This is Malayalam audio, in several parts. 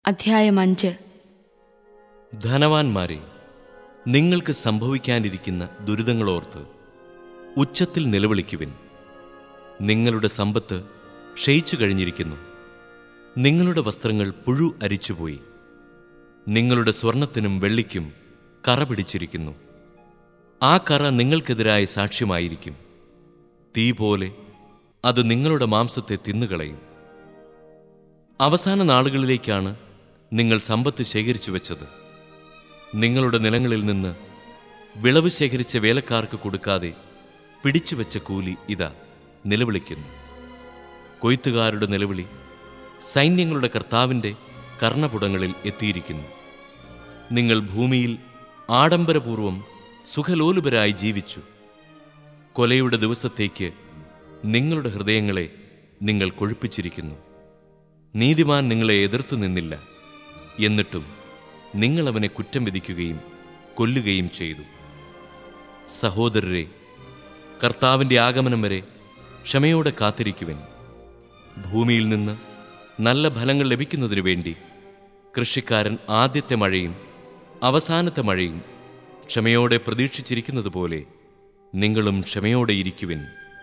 അധ്യായം അഞ്ച് ധനവാന്മാരെ നിങ്ങൾക്ക് സംഭവിക്കാനിരിക്കുന്ന ദുരിതങ്ങളോർത്ത് ഉച്ചത്തിൽ നിലവിളിക്കുവിൻ നിങ്ങളുടെ സമ്പത്ത് ക്ഷയിച്ചു കഴിഞ്ഞിരിക്കുന്നു നിങ്ങളുടെ വസ്ത്രങ്ങൾ പുഴു അരിച്ചുപോയി നിങ്ങളുടെ സ്വർണത്തിനും വെള്ളിക്കും കറ പിടിച്ചിരിക്കുന്നു ആ കറ നിങ്ങൾക്കെതിരായ സാക്ഷ്യമായിരിക്കും തീ പോലെ അത് നിങ്ങളുടെ മാംസത്തെ തിന്നുകളയും അവസാന നാളുകളിലേക്കാണ് നിങ്ങൾ സമ്പത്ത് ശേഖരിച്ചു വെച്ചത് നിങ്ങളുടെ നിലങ്ങളിൽ നിന്ന് വിളവ് ശേഖരിച്ച വേലക്കാർക്ക് കൊടുക്കാതെ പിടിച്ചുവെച്ച കൂലി ഇതാ നിലവിളിക്കുന്നു കൊയ്ത്തുകാരുടെ നിലവിളി സൈന്യങ്ങളുടെ കർത്താവിൻ്റെ കർണപുടങ്ങളിൽ എത്തിയിരിക്കുന്നു നിങ്ങൾ ഭൂമിയിൽ ആഡംബരപൂർവം സുഖലോലുപരായി ജീവിച്ചു കൊലയുടെ ദിവസത്തേക്ക് നിങ്ങളുടെ ഹൃദയങ്ങളെ നിങ്ങൾ കൊഴുപ്പിച്ചിരിക്കുന്നു നീതിമാൻ നിങ്ങളെ എതിർത്തു നിന്നില്ല എന്നിട്ടും നിങ്ങൾ അവനെ കുറ്റം വിധിക്കുകയും കൊല്ലുകയും ചെയ്തു സഹോദരരെ കർത്താവിൻ്റെ ആഗമനം വരെ ക്ഷമയോടെ കാത്തിരിക്കുവൻ ഭൂമിയിൽ നിന്ന് നല്ല ഫലങ്ങൾ ലഭിക്കുന്നതിനു വേണ്ടി കൃഷിക്കാരൻ ആദ്യത്തെ മഴയും അവസാനത്തെ മഴയും ക്ഷമയോടെ പ്രതീക്ഷിച്ചിരിക്കുന്നത് പോലെ നിങ്ങളും ക്ഷമയോടെ ഇരിക്കുവിൻ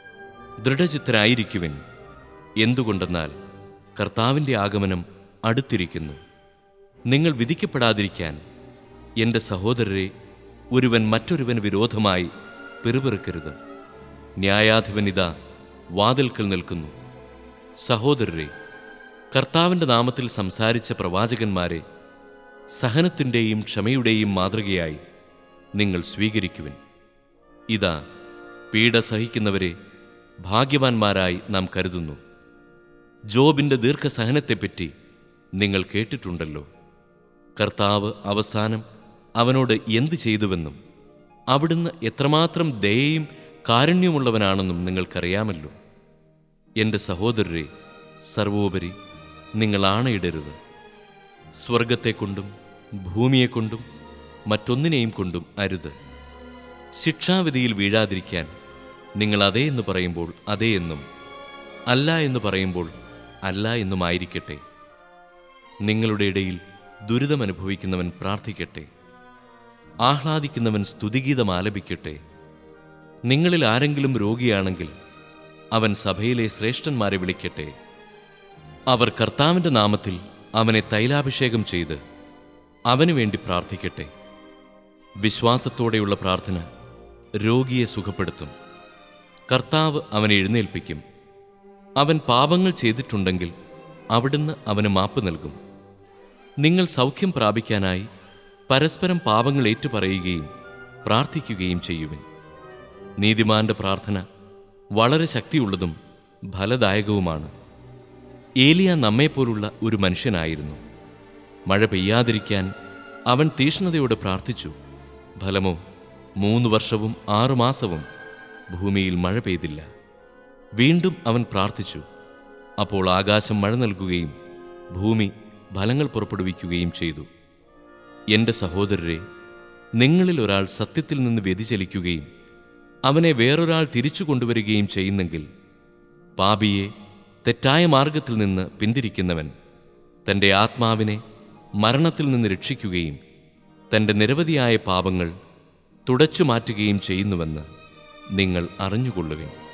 ദൃഢചിത്തരായിരിക്കുവിൻ എന്തുകൊണ്ടെന്നാൽ കർത്താവിൻ്റെ ആഗമനം അടുത്തിരിക്കുന്നു നിങ്ങൾ വിധിക്കപ്പെടാതിരിക്കാൻ എൻ്റെ സഹോദരരെ ഒരുവൻ മറ്റൊരുവന് വിരോധമായി പിറുപിറുക്കരുത് ന്യായാധിപൻ ഇതാ വാതിൽക്കൽ നിൽക്കുന്നു സഹോദരരെ കർത്താവിൻ്റെ നാമത്തിൽ സംസാരിച്ച പ്രവാചകന്മാരെ സഹനത്തിൻ്റെയും ക്ഷമയുടെയും മാതൃകയായി നിങ്ങൾ സ്വീകരിക്കുവിൻ ഇതാ പീഡ സഹിക്കുന്നവരെ ഭാഗ്യവാന്മാരായി നാം കരുതുന്നു ജോബിൻ്റെ ദീർഘസഹനത്തെപ്പറ്റി നിങ്ങൾ കേട്ടിട്ടുണ്ടല്ലോ കർത്താവ് അവസാനം അവനോട് എന്തു ചെയ്തുവെന്നും അവിടുന്ന് എത്രമാത്രം ദയയും കാരുണ്യമുള്ളവനാണെന്നും നിങ്ങൾക്കറിയാമല്ലോ എൻ്റെ സഹോദരരെ സർവോപരി നിങ്ങൾ ആണയിടരുത് സ്വർഗത്തെക്കൊണ്ടും ഭൂമിയെക്കൊണ്ടും മറ്റൊന്നിനെയും കൊണ്ടും അരുത് ശിക്ഷാവിധിയിൽ വീഴാതിരിക്കാൻ നിങ്ങൾ അതേ എന്ന് പറയുമ്പോൾ അതേ എന്നും അല്ല എന്ന് പറയുമ്പോൾ അല്ല എന്നുമായിരിക്കട്ടെ നിങ്ങളുടെ ഇടയിൽ ദുരിതമനുഭവിക്കുന്നവൻ പ്രാർത്ഥിക്കട്ടെ ആഹ്ലാദിക്കുന്നവൻ സ്തുതിഗീതം ആലപിക്കട്ടെ നിങ്ങളിൽ ആരെങ്കിലും രോഗിയാണെങ്കിൽ അവൻ സഭയിലെ ശ്രേഷ്ഠന്മാരെ വിളിക്കട്ടെ അവർ കർത്താവിൻ്റെ നാമത്തിൽ അവനെ തൈലാഭിഷേകം ചെയ്ത് അവനു വേണ്ടി പ്രാർത്ഥിക്കട്ടെ വിശ്വാസത്തോടെയുള്ള പ്രാർത്ഥന രോഗിയെ സുഖപ്പെടുത്തും കർത്താവ് അവനെ എഴുന്നേൽപ്പിക്കും അവൻ പാപങ്ങൾ ചെയ്തിട്ടുണ്ടെങ്കിൽ അവിടുന്ന് അവന് മാപ്പ് നൽകും നിങ്ങൾ സൗഖ്യം പ്രാപിക്കാനായി പരസ്പരം പാപങ്ങൾ ഏറ്റുപറയുകയും പ്രാർത്ഥിക്കുകയും ചെയ്യുവിൻ നീതിമാന്റെ പ്രാർത്ഥന വളരെ ശക്തിയുള്ളതും ഫലദായകവുമാണ് ഏലിയ നമ്മെപ്പോലുള്ള ഒരു മനുഷ്യനായിരുന്നു മഴ പെയ്യാതിരിക്കാൻ അവൻ തീഷ്ണതയോടെ പ്രാർത്ഥിച്ചു ഫലമോ മൂന്ന് വർഷവും ആറുമാസവും ഭൂമിയിൽ മഴ പെയ്തില്ല വീണ്ടും അവൻ പ്രാർത്ഥിച്ചു അപ്പോൾ ആകാശം മഴ നൽകുകയും ഭൂമി ഫലങ്ങൾ പുറപ്പെടുവിക്കുകയും ചെയ്തു എൻ്റെ സഹോദരരെ നിങ്ങളിൽ ഒരാൾ സത്യത്തിൽ നിന്ന് വ്യതിചലിക്കുകയും അവനെ വേറൊരാൾ തിരിച്ചു കൊണ്ടുവരികയും ചെയ്യുന്നെങ്കിൽ പാപിയെ തെറ്റായ മാർഗത്തിൽ നിന്ന് പിന്തിരിക്കുന്നവൻ തൻ്റെ ആത്മാവിനെ മരണത്തിൽ നിന്ന് രക്ഷിക്കുകയും തൻ്റെ നിരവധിയായ പാപങ്ങൾ തുടച്ചു മാറ്റുകയും ചെയ്യുന്നുവെന്ന് നിങ്ങൾ അറിഞ്ഞുകൊള്ളുവിൻ